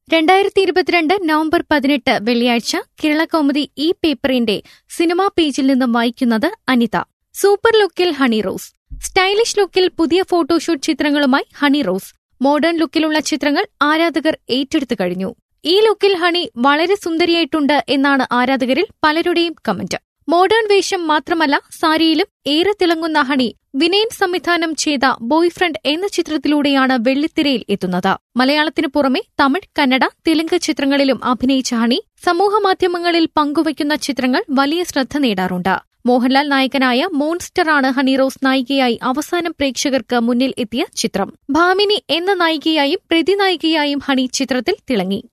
രണ്ടായിരത്തി ഇരുപത്തിരണ്ട് നവംബർ പതിനെട്ട് വെള്ളിയാഴ്ച കേരള കൗമുദി ഈ പേപ്പറിന്റെ സിനിമാ പേജിൽ നിന്നും വായിക്കുന്നത് അനിത സൂപ്പർ ലുക്കിൽ ഹണി റോസ് സ്റ്റൈലിഷ് ലുക്കിൽ പുതിയ ഫോട്ടോഷൂട്ട് ചിത്രങ്ങളുമായി ഹണി റോസ് മോഡേൺ ലുക്കിലുള്ള ചിത്രങ്ങൾ ആരാധകർ ഏറ്റെടുത്തു കഴിഞ്ഞു ഈ ലുക്കിൽ ഹണി വളരെ സുന്ദരിയായിട്ടുണ്ട് എന്നാണ് ആരാധകരിൽ പലരുടെയും കമന്റ് മോഡേൺ വേഷം മാത്രമല്ല സാരിയിലും ഏറെ തിളങ്ങുന്ന ഹണി വിനയൻ സംവിധാനം ചെയ്ത ബോയ്ഫ്രണ്ട് എന്ന ചിത്രത്തിലൂടെയാണ് വെള്ളിത്തിരയിൽ എത്തുന്നത് മലയാളത്തിനു പുറമെ തമിഴ് കന്നഡ തെലുങ്ക് ചിത്രങ്ങളിലും അഭിനയിച്ച ഹണി സമൂഹമാധ്യമങ്ങളിൽ പങ്കുവയ്ക്കുന്ന ചിത്രങ്ങൾ വലിയ ശ്രദ്ധ നേടാറുണ്ട് മോഹൻലാൽ നായകനായ മോൺസ്റ്ററാണ് ഹണി റോസ് നായികയായി അവസാനം പ്രേക്ഷകർക്ക് മുന്നിൽ എത്തിയ ചിത്രം ഭാമിനി എന്ന നായികയായും പ്രതിനായികയായും ഹണി ചിത്രത്തിൽ തിളങ്ങി